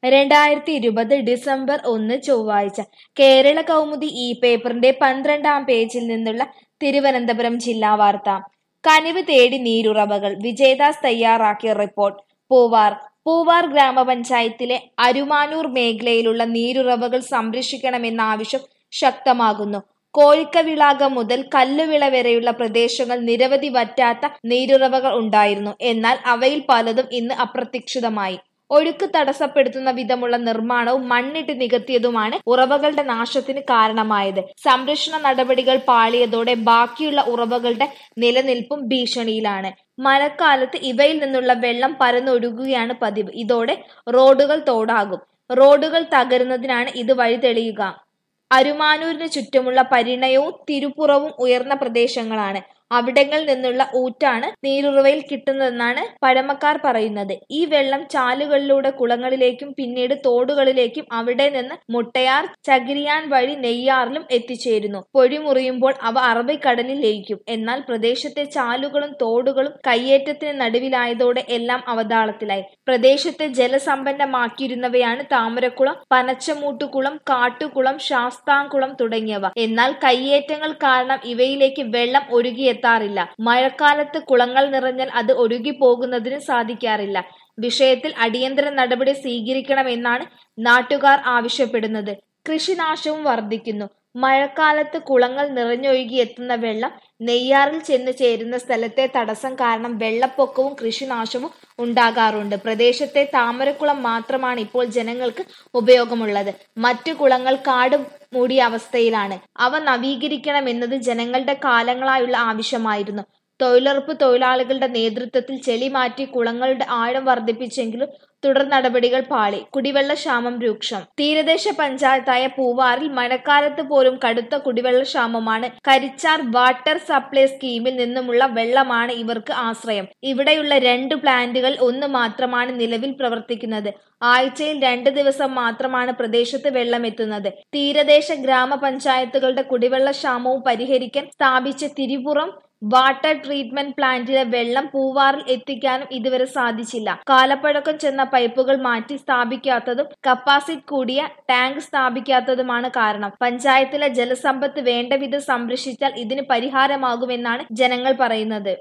രണ്ടായിരത്തി ഇരുപത് ഡിസംബർ ഒന്ന് ചൊവ്വാഴ്ച കേരള കൗമുദി ഈ പേപ്പറിന്റെ പന്ത്രണ്ടാം പേജിൽ നിന്നുള്ള തിരുവനന്തപുരം ജില്ലാ വാർത്ത കനിവ് തേടി നീരുറവകൾ വിജയദാസ് തയ്യാറാക്കിയ റിപ്പോർട്ട് പൂവാർ പൂവാർ ഗ്രാമപഞ്ചായത്തിലെ അരുമാനൂർ മേഖലയിലുള്ള നീരുറവകൾ സംരക്ഷിക്കണമെന്ന ആവശ്യം ശക്തമാകുന്നു കോഴിക്കവിളാകം മുതൽ കല്ലുവിള വരെയുള്ള പ്രദേശങ്ങൾ നിരവധി വറ്റാത്ത നീരുറവകൾ ഉണ്ടായിരുന്നു എന്നാൽ അവയിൽ പലതും ഇന്ന് അപ്രത്യക്ഷിതമായി ഒഴുക്ക് തടസ്സപ്പെടുത്തുന്ന വിധമുള്ള നിർമ്മാണവും മണ്ണിട്ട് നികത്തിയതുമാണ് ഉറവകളുടെ നാശത്തിന് കാരണമായത് സംരക്ഷണ നടപടികൾ പാളിയതോടെ ബാക്കിയുള്ള ഉറവകളുടെ നിലനിൽപ്പും ഭീഷണിയിലാണ് മഴക്കാലത്ത് ഇവയിൽ നിന്നുള്ള വെള്ളം പരന്നൊഴുകുകയാണ് പതിവ് ഇതോടെ റോഡുകൾ തോടാകും റോഡുകൾ തകരുന്നതിനാണ് ഇത് വഴി തെളിയുക അരുമാനൂരിന് ചുറ്റുമുള്ള പരിണയവും തിരുപ്പുറവും ഉയർന്ന പ്രദേശങ്ങളാണ് അവിടങ്ങളിൽ നിന്നുള്ള ഊറ്റാണ് നീരുറവയിൽ കിട്ടുന്നതെന്നാണ് പഴമക്കാർ പറയുന്നത് ഈ വെള്ളം ചാലുകളിലൂടെ കുളങ്ങളിലേക്കും പിന്നീട് തോടുകളിലേക്കും അവിടെ നിന്ന് മുട്ടയാർ ചകിരിയാൻ വഴി നെയ്യാറിലും എത്തിച്ചേരുന്നു പൊഴി മുറിയുമ്പോൾ അവ അറബിക്കടലിൽ ലയിക്കും എന്നാൽ പ്രദേശത്തെ ചാലുകളും തോടുകളും കയ്യേറ്റത്തിന് നടുവിലായതോടെ എല്ലാം അവതാളത്തിലായി പ്രദേശത്തെ ജലസമ്പന്നമാക്കിയിരുന്നവയാണ് താമരക്കുളം പനച്ചമൂട്ടുകുളം കാട്ടുകുളം ശാസ്താംകുളം തുടങ്ങിയവ എന്നാൽ കയ്യേറ്റങ്ങൾ കാരണം ഇവയിലേക്ക് വെള്ളം ഒഴുകിയെത്താറില്ല മഴക്കാലത്ത് കുളങ്ങൾ നിറഞ്ഞാൽ അത് ഒഴുകിപ്പോകുന്നതിന് സാധിക്കാറില്ല വിഷയത്തിൽ അടിയന്തര നടപടി സ്വീകരിക്കണമെന്നാണ് നാട്ടുകാർ ആവശ്യപ്പെടുന്നത് കൃഷിനാശവും വർദ്ധിക്കുന്നു മഴക്കാലത്ത് കുളങ്ങൾ നിറഞ്ഞൊഴുകി എത്തുന്ന വെള്ളം നെയ്യാറിൽ ചെന്ന് ചേരുന്ന സ്ഥലത്തെ തടസ്സം കാരണം വെള്ളപ്പൊക്കവും കൃഷിനാശവും ഉണ്ടാകാറുണ്ട് പ്രദേശത്തെ താമരക്കുളം മാത്രമാണ് ഇപ്പോൾ ജനങ്ങൾക്ക് ഉപയോഗമുള്ളത് മറ്റു കുളങ്ങൾ കാട് മൂടിയ അവസ്ഥയിലാണ് അവ നവീകരിക്കണമെന്നത് ജനങ്ങളുടെ കാലങ്ങളായുള്ള ആവശ്യമായിരുന്നു തൊഴിലുറപ്പ് തൊഴിലാളികളുടെ നേതൃത്വത്തിൽ ചെളി മാറ്റി കുളങ്ങളുടെ ആഴം വർദ്ധിപ്പിച്ചെങ്കിലും തുടർ നടപടികൾ പാളി കുടിവെള്ള ക്ഷാമം രൂക്ഷം തീരദേശ പഞ്ചായത്തായ പൂവാറിൽ മഴക്കാലത്ത് പോലും കടുത്ത കുടിവെള്ള ക്ഷാമമാണ് കരിച്ചാർ വാട്ടർ സപ്ലൈ സ്കീമിൽ നിന്നുമുള്ള വെള്ളമാണ് ഇവർക്ക് ആശ്രയം ഇവിടെയുള്ള രണ്ട് പ്ലാന്റുകൾ ഒന്ന് മാത്രമാണ് നിലവിൽ പ്രവർത്തിക്കുന്നത് ആഴ്ചയിൽ രണ്ട് ദിവസം മാത്രമാണ് പ്രദേശത്ത് വെള്ളം എത്തുന്നത് തീരദേശ ഗ്രാമപഞ്ചായത്തുകളുടെ കുടിവെള്ള ക്ഷാമവും പരിഹരിക്കാൻ സ്ഥാപിച്ച തിരുപുറം വാട്ടർ ട്രീറ്റ്മെന്റ് പ്ലാന്റിലെ വെള്ളം പൂവാറിൽ എത്തിക്കാനും ഇതുവരെ സാധിച്ചില്ല കാലപ്പഴക്കം ചെന്ന പൈപ്പുകൾ മാറ്റി സ്ഥാപിക്കാത്തതും കപ്പാസിറ്റി കൂടിയ ടാങ്ക് സ്ഥാപിക്കാത്തതുമാണ് കാരണം പഞ്ചായത്തിലെ ജലസമ്പത്ത് വേണ്ടവിധം സംരക്ഷിച്ചാൽ ഇതിന് പരിഹാരമാകുമെന്നാണ് ജനങ്ങൾ പറയുന്നത്